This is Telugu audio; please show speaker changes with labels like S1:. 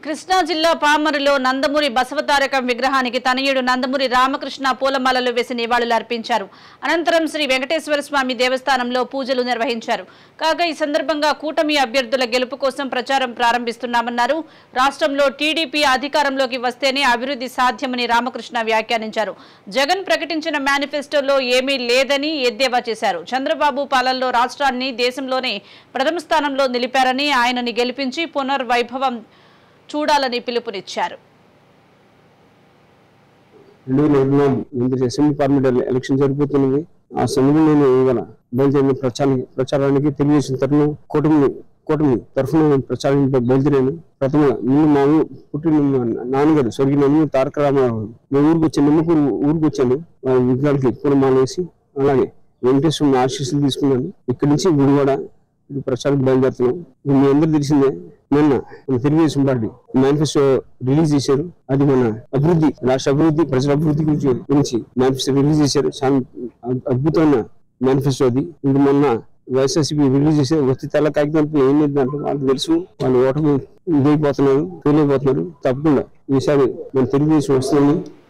S1: కృష్ణా జిల్లా పామరులో నందమూరి బసవతారకం విగ్రహానికి తనయుడు నందమూరి రామకృష్ణ పూలమాలలు వేసి నివాళులు అర్పించారు అనంతరం శ్రీ వెంకటేశ్వర స్వామి దేవస్థానంలో పూజలు నిర్వహించారు కాగా ఈ సందర్భంగా కూటమి అభ్యర్థుల గెలుపు కోసం ప్రచారం ప్రారంభిస్తున్నామన్నారు రాష్ట్రంలో టీడీపీ అధికారంలోకి వస్తేనే అభివృద్ధి సాధ్యమని రామకృష్ణ వ్యాఖ్యానించారు జగన్ ప్రకటించిన మేనిఫెస్టోలో ఏమీ లేదని ఎద్దేవా చేశారు చంద్రబాబు పాలనలో రాష్ట్రాన్ని దేశంలోనే ప్రథమ స్థానంలో నిలిపారని ఆయనని గెలిపించి పునర్వైభవం చూడాలని పిలుపునిచ్చారు
S2: రెండు వేల ఇరవై నాలుగు ముందు అసెంబ్లీ పార్లమెంట్ ఎలక్షన్ జరిగిపోతున్నది ఆ సమయంలో నేను ఇవాళ బయలుదేరిన ప్రచారానికి ప్రచారానికి తెలుగుదేశం తరఫున కూటమి కూటమి తరఫున నేను ప్రచారానికి బయలుదేరాను ప్రథమ నేను మా ఊ- పుట్టిన మా నాన్నగారు స్వర్గీయ నమ్మ తారక రామారావు నేను ఊరికి వచ్చాను నిమ్మకూరు ఊరికి వచ్చాను ఆ విగ్రహాలకి పూలమాల వేసి అలాగే వెంకటేశ్వర ఆశీస్సులు తీసుకున్నాను ఇక్కడి నుంచి గుడివాడ ఇది ప్రచారం బయలుదేరుతున్నాం ఇది మీ అందరూ తెలిసిందే నిన్న మన తెలుగుదేశం పార్టీ మేనిఫెస్టో రిలీజ్ చేశారు అది మన అభివృద్ధి రాష్ట్ర అభివృద్ధి ప్రజల అభివృద్ధి గురించి గురించి మేనిఫెస్టో రిలీజ్ చేశారు చాలా అద్- అద్భుతమైన మేనిఫెస్టో అది ఇది మొన్న వైఎస్ఆర్సీపీ రిలీజ్ చేశారు వచ్చి తెల్ల కాగితం ఏం లేదు దాంట్లో వాళ్ళకి తెలుసు వాళ్ళు ఓటమి ఇదైపోతున్నారు ఫెయిల్ అయిపోతున్నారు తప్పకుండా ఈసారి మన తెలుగుదేశం వస్తుంది